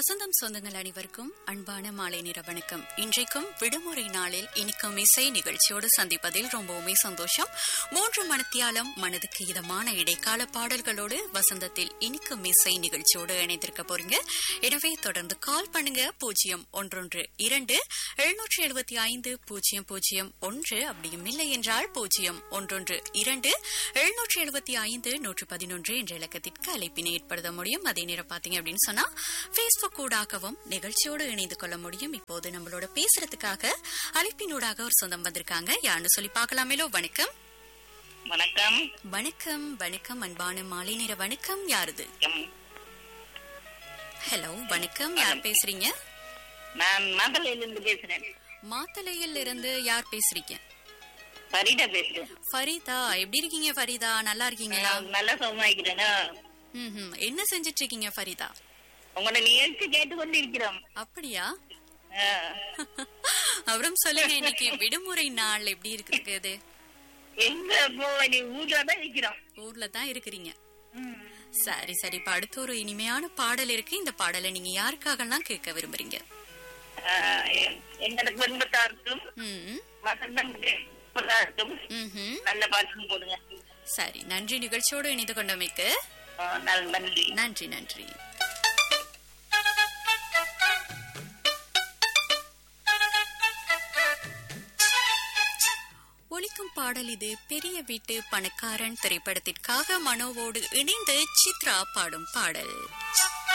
வசந்தம் சொந்தங்கள் அனைவருக்கும் அன்பான மாலை நிற வணக்கம் இன்றைக்கும் விடுமுறை நாளில் இனிக்கும் இசை நிகழ்ச்சியோடு சந்திப்பதில் ரொம்பவுமே சந்தோஷம் மூன்று மணத்தியாலம் மனதுக்கு இதமான இடைக்கால பாடல்களோடு வசந்தத்தில் இனிக்கும் இசை நிகழ்ச்சியோடு இணைந்திருக்க போறீங்க எனவே தொடர்ந்து கால் பண்ணுங்க பூஜ்ஜியம் ஒன்றொன்று இரண்டு எழுநூற்றி எழுபத்தி ஐந்து பூஜ்ஜியம் பூஜ்ஜியம் ஒன்று அப்படியும் இல்லை என்றால் பூஜ்ஜியம் ஒன்றொன்று இரண்டு எழுநூற்றி எழுபத்தி ஐந்து நூற்று பதினொன்று என்ற இலக்கத்திற்கு அழைப்பினை ஏற்படுத்த முடியும் அதே நேரம் பாத்தீங்க அப்படின்னு சொன்னா பேஸ்புக் ஊடாகவும் நிகழ்ச்சியோடு இணைந்து கொள்ள முடியும் இப்போது நம்மளோட பேசுறதுக்காக அழைப்பினூடாக ஒரு சொந்தம் வந்திருக்காங்க யாருன்னு சொல்லி பார்க்கலாமேலோ வணக்கம் வணக்கம் வணக்கம் வணக்கம் அன்பான மாலை நேர வணக்கம் யாருது ம், ஹலோ வணக்கம் யார் பேசுறீங்க நான் மதுரையிலிருந்து பேசுறேன் மாத்தளையில் இருந்து யார் பேசுறீங்க சரிடா பேசுறேன் ஃபரிதா எப்படி இருக்கீங்க ஃபரிதா நல்லா இருக்கீங்களா நான் நல்ல சுகமாக்கிறேனா ம்ஹும். என்ன செஞ்சிட்டு இருக்கீங்க ஃபரிதா உங்களோட நிகழ்ச்சி கேட்டு கொண்டு இருக்கிறோம் அப்படியா அப்புறம் சொல்லுங்க இன்னைக்கு விடுமுறை நாள் எப்படி இருக்குது எங்க போவ நீ ஊர்ல தான் இருக்கிறோம் ஊர்ல தான் இருக்கிறீங்க ம். சரி சரி இப்ப அடுத்து ஒரு இனிமையான பாடல் இருக்கு இந்த பாடலை நீங்க யாருக்காகலாம் கேட்க விரும்புறீங்க ஆ, எ- எங்களோட குடும்பத்தாருக்கும் ம் வசந்தம் குடும்பத்தாருக்கும் ம்ஹும். நல்ல பாட்டும் போடுங்க சரி நன்றி நிகழ்ச்சியோடு இணைந்து கொண்டமைக்கு ஆ, நல்ல நன்றி நன்றி நன்றி ஒலிக்கும் பாடல் இது பெரிய வீட்டு பணக்காரன் திரைப்படத்திற்காக மனோவோடு இணைந்து சித்ரா பாடும் பாடல்